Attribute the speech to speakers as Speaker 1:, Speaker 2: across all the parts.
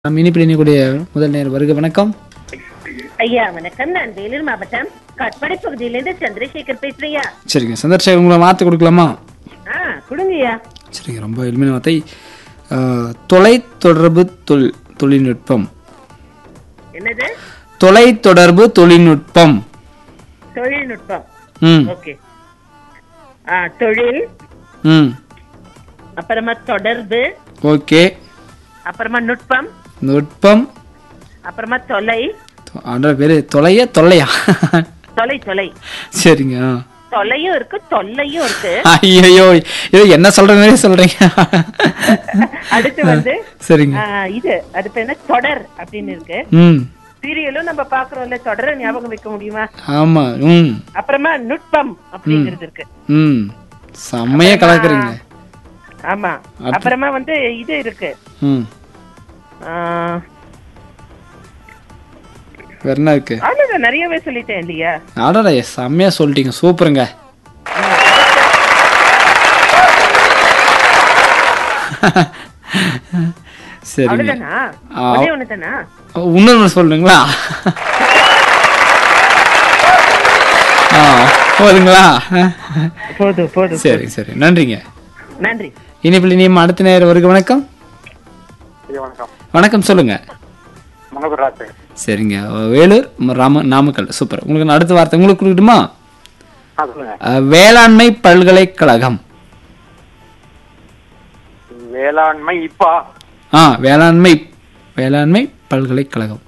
Speaker 1: நம் இனிப்பில் இணையக்கூடிய முதல் நேர் வருக வணக்கம்
Speaker 2: ஐயா வணக்கம் நான் வேலூர் மாவட்டம் காட்பாடி பகுதியிலிருந்து சந்திரசேகர் பேசுறியா
Speaker 1: சரிங்க சந்தர்ஷன் உங்களை மாற்ற கொடுக்கலாமா
Speaker 2: ஆ கொடுங்கய்யா
Speaker 1: சரிங்க ரொம்ப எளிமையான வார்த்தை ஆஹ், தொலைத்தொடர்பு தொல் தொழில்நுட்பம்
Speaker 2: என்னது
Speaker 1: தொலைத்தொடர்பு தொழில்நுட்பம்
Speaker 2: தொழில்நுட்பம்
Speaker 1: ம்
Speaker 2: ஓகே ஆ தொழில்
Speaker 1: ம்
Speaker 2: அப்புறமா தொடர்பு
Speaker 1: ஓகே
Speaker 2: அப்புறமா நுட்பம்
Speaker 1: நுட்பம்
Speaker 2: அப்புறமா தொலை
Speaker 1: அட பேர் தொலைய தொல்லையா
Speaker 2: தொலை தொலை
Speaker 1: சரிங்க ஆ.
Speaker 2: தொலையும் இருக்கு தொல்லையும் இருக்கு
Speaker 1: ஐயையோ இது என்ன சொல்றேன்னே சொல்றீங்க
Speaker 2: அடுத்து வந்து
Speaker 1: சரிங்க
Speaker 2: ஆ, இது அடுத்து என்ன தொடர் அப்படின்னு இருக்கு
Speaker 1: ம்
Speaker 2: சீரியலும் நம்ம பாக்குறோம்ல தொடரை ஞாபகம் வைக்க முடியுமா
Speaker 1: ஆமா ம்
Speaker 2: அப்புறமா நுட்பம் அப்படிங்கிறது இருக்கு
Speaker 1: ம் செம்மையா கலக்குறீங்க
Speaker 2: ஆமா அப்புறமா வந்து இது இருக்கு
Speaker 1: ம்
Speaker 2: ஆ,
Speaker 1: வேற என்ன இருக்கு
Speaker 2: அவ்வளவுதான் நிறையவே சொல்லிட்டேன் இல்லையா
Speaker 1: அடடா செம்மையா சொல்லிட்டீங்க சூப்பருங்க சரிங்க
Speaker 2: அவ்வளவுதானா
Speaker 1: ஆ.
Speaker 2: ஒரே ஒண்ணுதானா
Speaker 1: இன்னொன்று சொல்லுங்களா ஆ போதுங்களா
Speaker 2: போதும் போதும்
Speaker 1: சரி சரி நன்றிங்க
Speaker 2: நன்றி
Speaker 1: இனிப்பில் இனியும் அடுத்த நேரம் வருக வணக்கம்
Speaker 3: ஐயா வணக்கம்
Speaker 1: வணக்கம் சொல்லுங்க
Speaker 3: மனோகர் ராஜ்
Speaker 1: சரிங்க வேலூர் ம- ராம நாமக்கல் சூப்பர் உங்களுக்கு நான் அடுத்த வார்த்தை உங்களுக்கு கொடுக்கட்டுமா
Speaker 3: ஆ சொல்லுங்க
Speaker 1: அஹ், வேளாண்மை பல்கலைக்கழகம்
Speaker 3: வேளாண்மை இப்பா
Speaker 1: ஆ வேளாண்மை வேளாண்மை பல்கலைக்கழகம்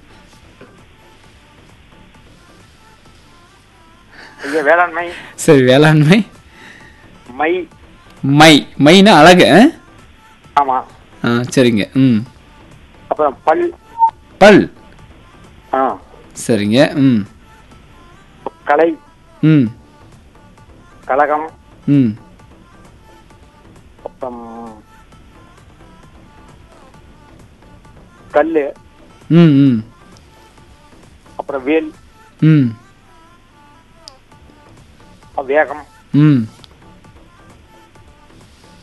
Speaker 3: ஐயா வேளாண்மை
Speaker 1: சரி வேளாண்மை
Speaker 3: மை
Speaker 1: மை மைனா அழகு ஆ?
Speaker 3: ஆமா
Speaker 1: ஆ சரிங்க ம்
Speaker 3: அப்புறம் பல்
Speaker 1: பல்
Speaker 3: ஆ
Speaker 1: சரிங்க ம்
Speaker 3: கலை
Speaker 1: ம்
Speaker 3: கழகம்
Speaker 1: ம்
Speaker 3: அப்புறம் கல்லு
Speaker 1: ம் ம்
Speaker 3: அப்புறம் வேல்
Speaker 1: ம்
Speaker 3: வேகம்
Speaker 1: ம் சூப்பருங்க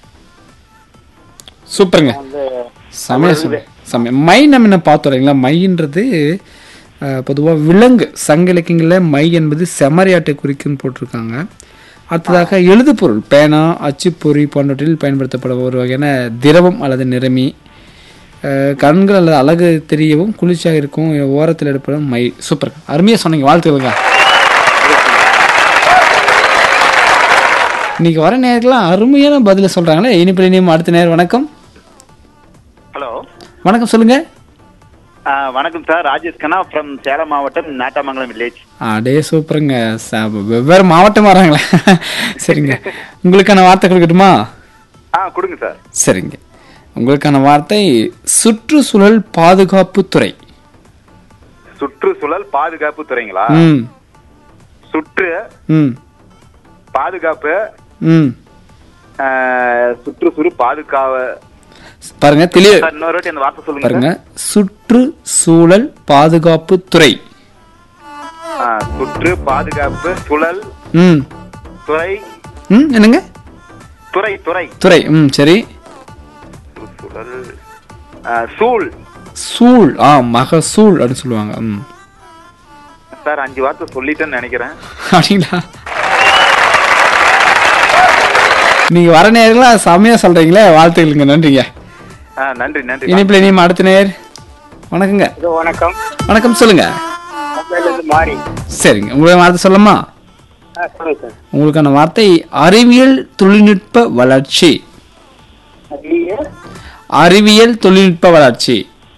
Speaker 3: வந்து
Speaker 1: சமய சமயம் மை நம்ம என்ன பார்த்தோம் இல்லைங்களா மைன்றது பொதுவாக விலங்கு சங்க இலக்கியங்களில் மை என்பது செம்மறியாட்டை குறிக்குன்னு போட்டிருக்காங்க அடுத்ததாக எழுதுபொருள் பேனா அச்சுப்பொறி போன்றவற்றில் பயன்படுத்தப்பட ஒரு வகையான திரவம் அல்லது நிறமி அஹ், கண்கள் அல்லது அழகு தெரியவும் குளிர்ச்சியாக இருக்கும் ஓரத்தில் எடுப்படும் மை சூப்பர் அருமையாக சொன்னீங்க வாழ்த்துக்களுங்க இன்னைக்கு வர நேரத்தில் அருமையான பதிலை சொல்கிறாங்களே இனிப்பு இனியும் அடுத்த நேரம் வணக்கம்
Speaker 4: ஹலோ
Speaker 1: வணக்கம் சொல்லுங்க
Speaker 4: வணக்கம் சார் ராஜேஷ் கண்ணா ஃப்ரம் சேலம் மாவட்டம் நாட்டாமங்கலம் வில்லேஜ்
Speaker 1: அடே சூப்பருங்க ச- வெவ்வேறு மாவட்டம் வராங்களே சரிங்க உங்களுக்கான வார்த்தை கொடுக்கட்டுமா
Speaker 4: ஆ கொடுங்க சார்
Speaker 1: சரிங்க உங்களுக்கான வார்த்தை சுற்றுச்சூழல் பாதுகாப்பு துறை
Speaker 4: சுற்றுச்சூழல் பாதுகாப்பு துறைங்களா
Speaker 1: ம்
Speaker 4: சுற்று
Speaker 1: ம்
Speaker 4: பாதுகாப்பு
Speaker 1: ம்
Speaker 4: ஆ, சுற்றுச்சூழல் பாதுகாப்பு
Speaker 1: பாருங்க தெளிவு
Speaker 4: சார் இன்னொரு வாட்டி அந்த வார்த்தை சொல்லுங்க
Speaker 1: பாருங்க சுற்றுச்சூழல் பாதுகாப்பு துறை
Speaker 4: ஆ, சுற்று பாதுகாப்பு சுழல்
Speaker 1: ம்
Speaker 4: துறை
Speaker 1: ம் என்னங்க
Speaker 4: துறை துறை
Speaker 1: துறை ம் சரி
Speaker 4: சுழல் ஆ, சூழ்
Speaker 1: சூழ் ஆ மகசூழ் அப்படின்னு சொல்லுவாங்க ம்
Speaker 4: சார் அஞ்சு வார்த்தை சொல்லிட்டேன்னு நினைக்கிறேன்
Speaker 1: அப்படிங்களா நீங்க வர நேரங்களா செம்மையா சொல்றீங்களே வாழ்த்துக்களுங்க நன்றிங்க
Speaker 4: ஆ, நன்றி நன்றி
Speaker 1: இனிப்பில் இனியும் அடுத்த நேர் வணக்கங்க
Speaker 3: வணக்கம்
Speaker 1: வணக்கம் சொல்லுங்க
Speaker 3: மொபைலிருந்து மாறி
Speaker 1: சரிங்க உங்களுடைய வார்த்தை சொல்லலாமா
Speaker 3: ஆ சொல்லுங்க சார்
Speaker 1: உங்களுக்கான வார்த்தை அறிவியல் தொழில்நுட்ப வளர்ச்சி
Speaker 3: அறிவியல்
Speaker 1: அறிவியல் தொழில்நுட்ப வளர்ச்சி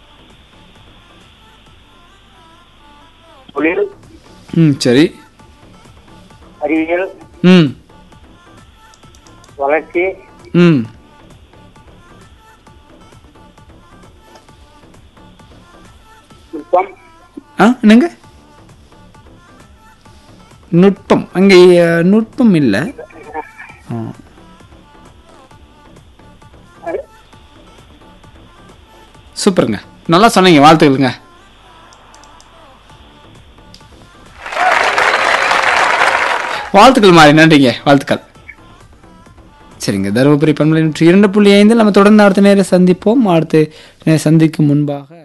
Speaker 3: தொழில்
Speaker 1: ம் சரி
Speaker 3: அறிவியல்
Speaker 1: ம்
Speaker 3: வளர்ச்சி
Speaker 1: ம்
Speaker 3: நுட்பம்
Speaker 1: ஆ என்னங்க நுட்பம் அங்கே அஹ், நுட்பம் இல்லை ஆ. சூப்பருங்க நல்லா சொன்னீங்க வாழ்த்துக்களுங்க வாழ்த்துக்கள் மாறி நன்றிங்க வாழ்த்துக்கள் சரிங்க தருமபுரி பண்பலை நூற்றி இரண்டு புள்ளி ஐந்தில் நம்ம தொடர்ந்து அடுத்த நேரம் சந்திப்போம் அடுத்து நேரம் சந்திக்கும் முன்பாக